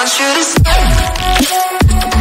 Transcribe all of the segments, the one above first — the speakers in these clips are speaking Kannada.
want you to stay.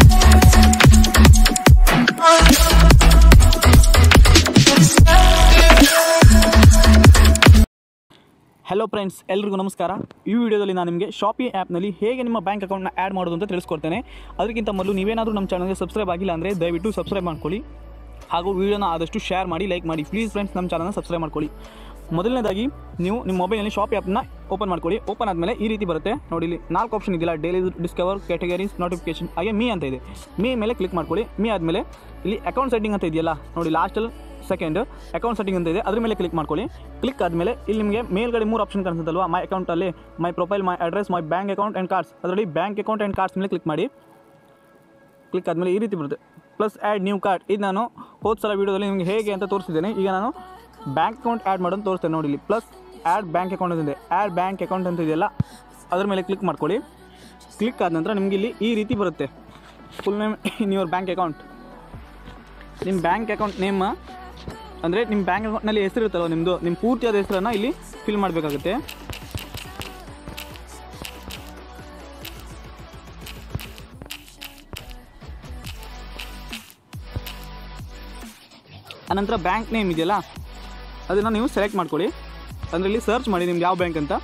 Hello friends ಎಲ್ರಿಗೂ ನಮಸ್ಕಾರ ಈ ವಿಡಿಯೋದಲ್ಲಿ ನಾನು ನಿಮಗೆ ಶಾಪಿ ಆ್ಯಪ್ನಲ್ಲಿ ಹೇಗೆ ನಿಮ್ಮ ಬ್ಯಾಂಕ್ ಅಕೌಂಟ್ನ ಆ್ಯಡ್ ಮಾಡೋದು ಅಂತ ತಿಳಿಸ್ಕೊಡ್ತೇನೆ ಅದಕ್ಕಿಂತ ಮೊದಲು ನೀವೇನಾದರೂ ನಮ್ಮ ಚಾನಲ್ಗೆ ಸಬ್ಸ್ಕ್ರೈಬ್ ಆಗಿಲ್ಲ ಅಂದರೆ ದಯವಿಟ್ಟು ಸಬ್ಸ್ಕ್ರೈಬ್ ಮಾಡ್ಕೊಳ್ಳಿ ಹಾಗೂ ವಿಡಿಯೋನ ಆದಷ್ಟು ಶೇರ್ ಮಾಡಿ ಲೈಕ್ ಮಾಡಿ ಪ್ಲೀಸ್ ಫ್ರೆಂಡ್ಸ್ ನಮ್ಮ ಚಾನಲ್ನ ಸಬ್ಸ್ಕ್ರೈಬ್ ಮಾಡ್ಕೊಳ್ಳಿ ಮೊದಲನೇದಾಗಿ ನೀವು ನಿಮ್ಮ ಮೊಬೈಲಲ್ಲಿ ಶಾಪ್ ಆ್ಯಪ್ನ ಓಪನ್ ಮಾಡ್ಕೊಳ್ಳಿ ಓಪನ್ ಆದಮೇಲೆ ಈ ರೀತಿ ಬರುತ್ತೆ ನೋಡಿ ಇಲ್ಲಿ ನಾಲ್ಕು ಆಪ್ಷನ್ ಇದೆಯಲ್ಲ ಡೈಲಿ ಡಿಸ್ಕವರ್ ಕ್ಯಾಟಗರೀಸ್ ನೋಟಿಫಿಕೇಶನ್ ಹಾಗೆ ಮೀ ಅಂತ ಇದೆ ಮೀ ಮೇಲೆ ಕ್ಲಿಕ್ ಮಾಡ್ಕೊಳ್ಳಿ ಮೀ ಆದಮೇಲೆ ಇಲ್ಲಿ ಅಕೌಂಟ್ ಸೆಟ್ಟಿಂಗ್ ಅಂತ ಇದೆಯಲ್ಲ ನೋಡಿ ಲಾಸ್ಟಲ್ಲಿ ಸೆಕೆಂಡ್ ಅಕೌಂಟ್ ಸೆಟ್ಟಿಂಗ್ ಅಂತ ಇದೆ ಅದ್ರ ಮೇಲೆ ಕ್ಲಿಕ್ ಮಾಡ್ಕೊಳ್ಳಿ ಕ್ಲಿಕ್ ಆದಮೇಲೆ ಇಲ್ಲಿ ನಿಮಗೆ ಮೇಲ್ಗಡೆ ಮೂರು ಆಪ್ಷನ್ ಕಾಣಿಸುತ್ತಲ್ವಾ ಮೈ ಅಕೌಂಟಲ್ಲಿ my profile my address my bank account and cards ಅದರಲ್ಲಿ ಬ್ಯಾಂಕ್ ಅಕೌಂಟ್ ಆ್ಯಂಡ್ ಕಾರ್ಡ್ಸ್ ಮೇಲೆ ಕ್ಲಿಕ್ ಮಾಡಿ ಕ್ಲಿಕ್ ಆದಮೇಲೆ ಈ ರೀತಿ ಬರುತ್ತೆ ಪ್ಲಸ್ ಆ್ಯಡ್ ನ್ಯೂ ಕಾರ್ಡ್ ಇದು ನಾನು ಹೋದ ಸಲ ವೀಡಿಯೋದಲ್ಲಿ ನಿಮಗೆ ಹೇಗೆ ಅಂತ ತೋರಿಸಿದ್ದೇನೆ ಈಗ ನಾನು ಬ್ಯಾಂಕ್ ಅಕೌಂಟ್ ಆ್ಯಡ್ ಮಾಡೋದು ತೋರಿಸ್ತೇನೆ ನೋಡಿ ಇಲ್ಲಿ ಪ್ಲಸ್ ಆ್ಯಡ್ ಬ್ಯಾಂಕ್ ಅಕೌಂಟ್ ಅಂತ ಇದೆ ಆ್ಯಡ್ ಬ್ಯಾಂಕ್ ಅಕೌಂಟ್ ಅಂತ ಇದೆಯಲ್ಲ ಅದ್ರ ಮೇಲೆ ಕ್ಲಿಕ್ ಮಾಡ್ಕೊಳ್ಳಿ ಕ್ಲಿಕ್ ಆದ ನಂತರ ನಿಮಗೆ ಇಲ್ಲಿ ಈ ರೀತಿ ಬರುತ್ತೆ full name in your bank account ನಿಮ್ಮ ಬ್ಯಾಂಕ್ ಅಕೌಂಟ್ ನೇಮ್ ಅಂದರೆ ನಿಮ್ಮ ಬ್ಯಾಂಕ್ ಅಕೌಂಟ್ನಲ್ಲಿ ಹೆಸರು ಇರುತ್ತಲ್ವ ನಿಮ್ಮದು ನಿಮ್ಮ ಪೂರ್ತಿಯಾದ ಹೆಸರನ್ನು ಇಲ್ಲಿ ಫಿಲ್ ಮಾಡಬೇಕಾಗುತ್ತೆ ಅನಂತರ ಬ್ಯಾಂಕ್ ನೇಮ್ ಇದೆಯಲ್ಲ ಅದನ್ನು ನೀವು ಸೆಲೆಕ್ಟ್ ಮಾಡ್ಕೊಳ್ಳಿ ಅಂದರೆ ಇಲ್ಲಿ ಸರ್ಚ್ ಮಾಡಿ ನಿಮ್ಗೆ ಯಾವ ಬ್ಯಾಂಕ್ ಅಂತ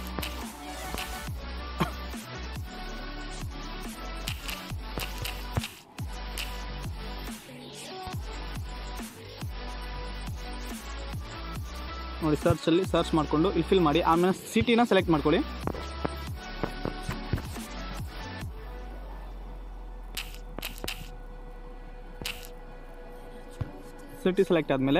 ನೋಡಿ ಸರ್ಚಲ್ಲಿ ಸರ್ಚ್ ಮಾಡಿಕೊಂಡು ಇಲ್ಲಿ ಫಿಲ್ ಮಾಡಿ ಆಮೇಲೆ ಸಿಟಿನ ಸೆಲೆಕ್ಟ್ ಮಾಡ್ಕೊಳ್ಳಿ ಸಿಟಿ ಸೆಲೆಕ್ಟ್ ಆದಮೇಲೆ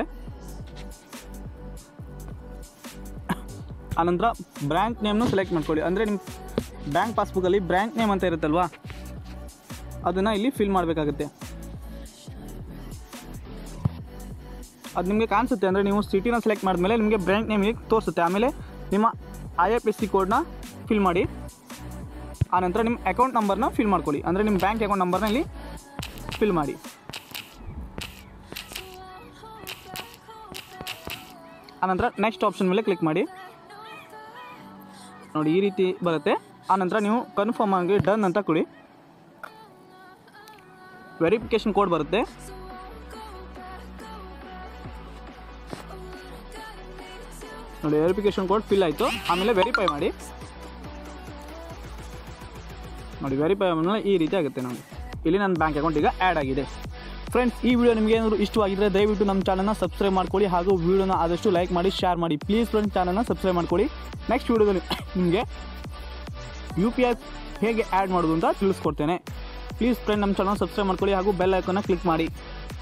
ಆನಂತರ ಬ್ಯಾಂಕ್ ನೇಮ್ನು ಸೆಲೆಕ್ಟ್ ಮಾಡ್ಕೊಳ್ಳಿ ಅಂದರೆ ನಿಮ್ಮ ಬ್ಯಾಂಕ್ ಪಾಸ್ಬುಕ್ಕಲ್ಲಿ ಬ್ಯಾಂಕ್ ನೇಮ್ ಅಂತ ಇರುತ್ತಲ್ವಾ ಅದನ್ನು ಇಲ್ಲಿ ಫಿಲ್ ಮಾಡಬೇಕಾಗುತ್ತೆ ಅದು ನಿಮಗೆ ಕಾಣಿಸುತ್ತೆ ಅಂದರೆ ನೀವು ಸಿಟಿನ ಸೆಲೆಕ್ಟ್ ಮಾಡಿದ್ಮೇಲೆ ನಿಮಗೆ ಬ್ಯಾಂಕ್ ನೇಮಿಗೆ ತೋರಿಸುತ್ತೆ ಆಮೇಲೆ ನಿಮ್ಮ ಐ ಎಫ್ ಎಸ್ ಸಿ ಕೋಡ್ನ ಫಿಲ್ ಮಾಡಿ ಆನಂತರ ನಿಮ್ಮ ಅಕೌಂಟ್ ನಂಬರ್ನ ಫಿಲ್ ಮಾಡ್ಕೊಳ್ಳಿ ಅಂದರೆ ನಿಮ್ಮ ಬ್ಯಾಂಕ್ ಅಕೌಂಟ್ ನಂಬರ್ನ ಇಲ್ಲಿ ಫಿಲ್ ಮಾಡಿ ಆನಂತರ ನೆಕ್ಸ್ಟ್ ಆಪ್ಷನ್ ಮೇಲೆ ಕ್ಲಿಕ್ ಮಾಡಿ ನೋಡಿ ಈ ರೀತಿ ಬರುತ್ತೆ ಆನಂತರ ನೀವು ಕನ್ಫರ್ಮ್ ಆಗಿ ಡನ್ ಅಂತ ಕೊಡಿ ವೆರಿಫಿಕೇಷನ್ ಕೋಡ್ ಬರುತ್ತೆ ನೋಡಿ ವೆರಿಫಿಕೇಷನ್ ಕೋಡ್ ಫಿಲ್ ಆಯಿತು ಆಮೇಲೆ ವೆರಿಫೈ ಮಾಡಿ ನೋಡಿ ವೆರಿಫೈ ಆದಮೇಲೆ ಈ ರೀತಿ ಆಗುತ್ತೆ ನೋಡಿ ಇಲ್ಲಿ ನನ್ನ ಬ್ಯಾಂಕ್ ಅಕೌಂಟ್ ಈಗ ಆ್ಯಡ್ ಆಗಿದೆ ಫ್ರೆಂಡ್ಸ್ ಈ ವಿಡಿಯೋ ನಿಮಗೆ ಏನಾದರೂ ಇಷ್ಟವಾಗಿದ್ದರೆ ದಯವಿಟ್ಟು ನಮ್ಮ ಚಾನಲ್ನ ಸಬ್ಸ್ಕ್ರೈಬ್ ಮಾಡ್ಕೊಳ್ಳಿ ಹಾಗೂ ವಿಡಿಯೋನ ಆದಷ್ಟು ಲೈಕ್ ಮಾಡಿ ಶೇರ್ ಮಾಡಿ ಪ್ಲೀಸ್ ಫ್ರೆಂಡ್ಸ್ ಚಾನಲ್ನ ಸಬ್ಸ್ಕ್ರೈಬ್ ಮಾಡ್ಕೊಳ್ಳಿ ನೆಕ್ಸ್ಟ್ ವಿಡಿಯೋದಲ್ಲಿ ನಿಮಗೆ ಯು ಪಿ ಐ ಹೇಗೆ ಆ್ಯಡ್ ಮಾಡೋದು ಅಂತ ತಿಳಿಸ್ಕೊಡ್ತೇನೆ ಪ್ಲೀಸ್ ಫ್ರೆಂಡ್ ನಮ್ಮ ಚಾನಲ್ ಸಬ್ಸ್ಕ್ರೈಬ್ ಮಾಡ್ಕೊಳ್ಳಿ ಹಾಗೂ ಬೆಲ್ ಐಕನ್ನ ಕ್ಲಿಕ್ ಮಾಡಿ